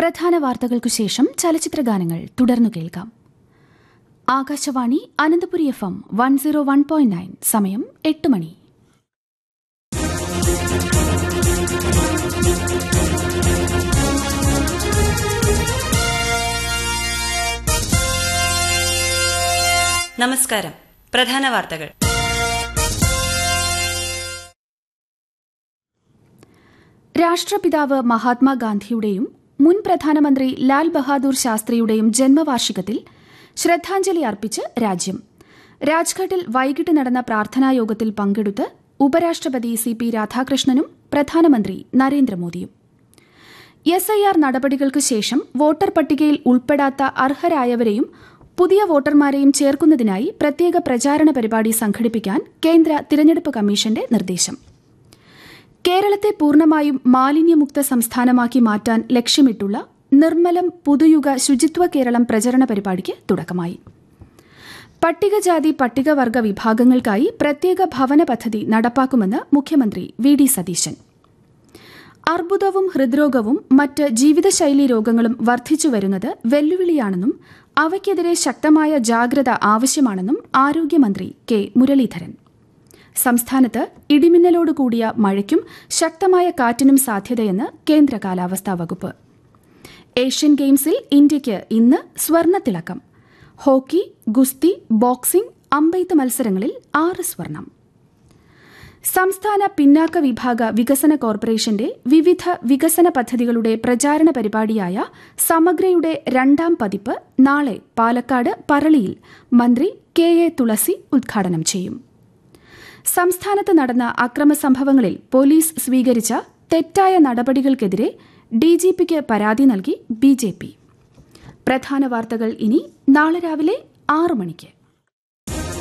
പ്രധാന വാർത്തകൾക്കു ശേഷം ചലച്ചിത്ര ഗാനങ്ങൾ തുടർന്നു കേൾക്കാം Akashvani Ananthapuri F M one zero one point nine സമയം എട്ട് മണി നമസ്കാരം പ്രധാന വാർത്തകൾ രാഷ്ട്രപിതാവ് മഹാത്മാഗാന്ധിയുടെയും മുൻ പ്രധാനമന്ത്രി ലാൽ ബഹാദൂർ ശാസ്ത്രിയുടെയും ജന്മവാർഷികത്തിൽ ശ്രദ്ധാഞ്ജലി അർപ്പിച്ച് രാജ്യം രാജ്ഘട്ടിൽ വൈകിട്ട് നടന്ന പ്രാർത്ഥനായോഗത്തിൽ പങ്കെടുത്ത് ഉപരാഷ്ട്രപതി സി പി രാധാകൃഷ്ണനും പ്രധാനമന്ത്രി നരേന്ദ്രമോദിയും എസ് ഐ ആർ നടപടികൾക്ക് ശേഷം വോട്ടർ പട്ടികയിൽ ഉൾപ്പെടാത്ത അർഹരായവരെയും പുതിയ വോട്ടർമാരെയും ചേർക്കുന്നതിനായി പ്രത്യേക പ്രചാരണ പരിപാടി സംഘടിപ്പിക്കാൻ കേന്ദ്ര തിരഞ്ഞെടുപ്പ് കമ്മീഷന്റെ നിർദ്ദേശം കേരളത്തെ പൂർണ്ണമായും മാലിന്യമുക്ത സംസ്ഥാനമാക്കി മാറ്റാൻ ലക്ഷ്യമിട്ടുള്ള നിർമ്മലം പുതുയുഗ ശുചിത്വ കേരളം പ്രചരണ പരിപാടിക്ക് തുടക്കമായി പട്ടികജാതി പട്ടികവർഗ വിഭാഗങ്ങൾക്കായി പ്രത്യേക ഭവന പദ്ധതി നടപ്പാക്കുമെന്ന് മുഖ്യമന്ത്രി വി ഡി സതീശൻ അർബുദവും ഹൃദ്രോഗവും മറ്റ് ജീവിതശൈലി രോഗങ്ങളും വർദ്ധിച്ചുവരുന്നത് വെല്ലുവിളിയാണെന്നും അവയ്ക്കെതിരെ ശക്തമായ ജാഗ്രത ആവശ്യമാണെന്നും ആരോഗ്യമന്ത്രി കെ മുരളീധരൻ സംസ്ഥാനത്ത് ഇടിമിന്നലോട് കൂടിയ മഴയ്ക്കും ശക്തമായ കാറ്റിനും സാധ്യതയെന്ന് കേന്ദ്ര കാലാവസ്ഥാ വകുപ്പ് ഏഷ്യൻ ഗെയിംസിൽ ഇന്ത്യയ്ക്ക് ഇന്ന് സ്വർണത്തിളക്കം ഹോക്കി ഗുസ്തി ബോക്സിംഗ് അമ്പെയ്ത്ത് മത്സരങ്ങളിൽ ആറ് സ്വർണം സംസ്ഥാന പിന്നാക്ക വിഭാഗ വികസന കോർപ്പറേഷന്റെ വിവിധ വികസന പദ്ധതികളുടെ പ്രചാരണ പരിപാടിയായ സമഗ്രയുടെ രണ്ടാം പതിപ്പ് നാളെ പാലക്കാട് പറളിയിൽ മന്ത്രി കെ എ തുളസി ഉദ്ഘാടനം ചെയ്യും സംസ്ഥാനത്ത് നടന്ന അക്രമ സംഭവങ്ങളിൽ പോലീസ് സ്വീകരിച്ച തെറ്റായ നടപടികൾക്കെതിരെ ഡിജിപിക്ക് പരാതി നൽകി ബി ജെ പി പ്രധാന വാർത്തകൾ ഇനി നാളെ രാവിലെ ആറു മണിക്ക്